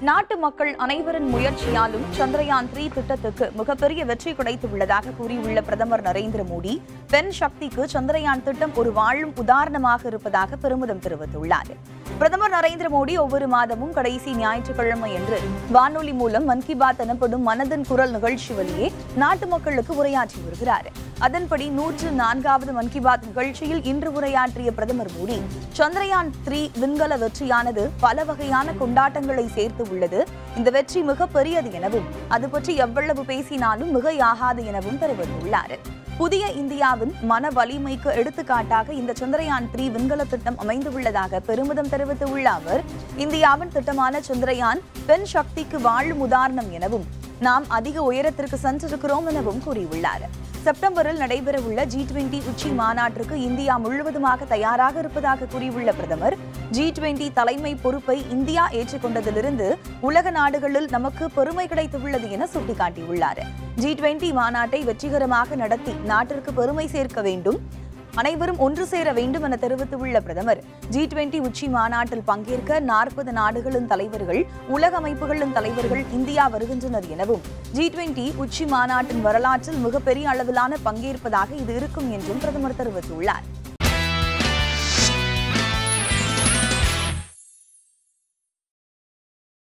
நாட்டு மக்கள் அனைவரின் முயற்சியாலும் சந்திரயான் த்ரீ திட்டத்துக்கு மிகப்பெரிய வெற்றி கிடைத்துள்ளதாக கூறியுள்ள பிரதமர் நரேந்திர மோடி பெண் சக்திக்கு சந்திரயான் திட்டம் ஒரு வாழும் உதாரணமாக இருப்பதாக பெருமிதம் தெரிவித்துள்ளார் பிரதமர் நரேந்திர மோடி ஒவ்வொரு மாதமும் கடைசி ஞாயிற்றுக்கிழமை என்று வானொலி மூலம் மன் கி பாத் எனப்படும் மனதின் குரல் நிகழ்ச்சி வழியே நாட்டு மக்களுக்கு உரையாற்றி வருகிறார் அதன்படி நூற்று நான்காவது மன் கி பாத் நிகழ்ச்சியில் இன்று உரையாற்றிய பிரதமர் மோடி சந்திரயான் த்ரீ விண்கல வெற்றியானது பல வகையான கொண்டாட்டங்களை சேர்த்து உள்ளது இந்த வெற்றி மிக பெரியது எனவும் அது பற்றி எவ்வளவு பேசினாலும் மிகையாகாது எனவும் தெரிவித்துள்ளார் புதிய இந்தியாவின் மன வலிமைக்கு எடுத்துக்காட்டாக இந்த சந்திரயான் த்ரீ விண்கல திட்டம் அமைந்துள்ளதாக பெருமிதம் தெரிவித்துள்ள அவர் இந்தியாவின் திட்டமான சந்திரயான் பெண் சக்திக்கு வாழும் உதாரணம் எனவும் நாம் அதிக உயரத்திற்கு சென்றிருக்கிறோம் எனவும் கூறியுள்ளார் செப்டம்பரில் நடைபெறவுள்ள ஜி டுவெண்டி உச்சி மாநாட்டிற்கு இந்தியா முழுவதுமாக தயாராக இருப்பதாக கூறியுள்ள பிரதமர் ஜி டுவெண்டி தலைமை பொறுப்பை இந்தியா ஏற்றுக்கொண்டதிலிருந்து உலக நாடுகளில் நமக்கு பெருமை கிடைத்துள்ளது என சுட்டிக்காட்டியுள்ளார் ஜி டுவெண்டி மாநாட்டை வெற்றிகரமாக நடத்தி நாட்டிற்கு பெருமை சேர்க்க வேண்டும் அனைவரும் ஒன்று சேர வேண்டும் என தெரிவித்துள்ள பிரதமர் ஜி டுவெண்டி உச்சி மாநாட்டில் பங்கேற்க நாற்பது நாடுகளின் தலைவர்கள் உலக அமைப்புகளின் தலைவர்கள் இந்தியா வருகின்றனர் எனவும் ஜி டுவெண்டி உச்சி மாநாட்டின் வரலாற்றில் மிகப்பெரிய அளவிலான பங்கேற்பதாக இது இருக்கும் என்றும் பிரதமர் தெரிவித்துள்ளார்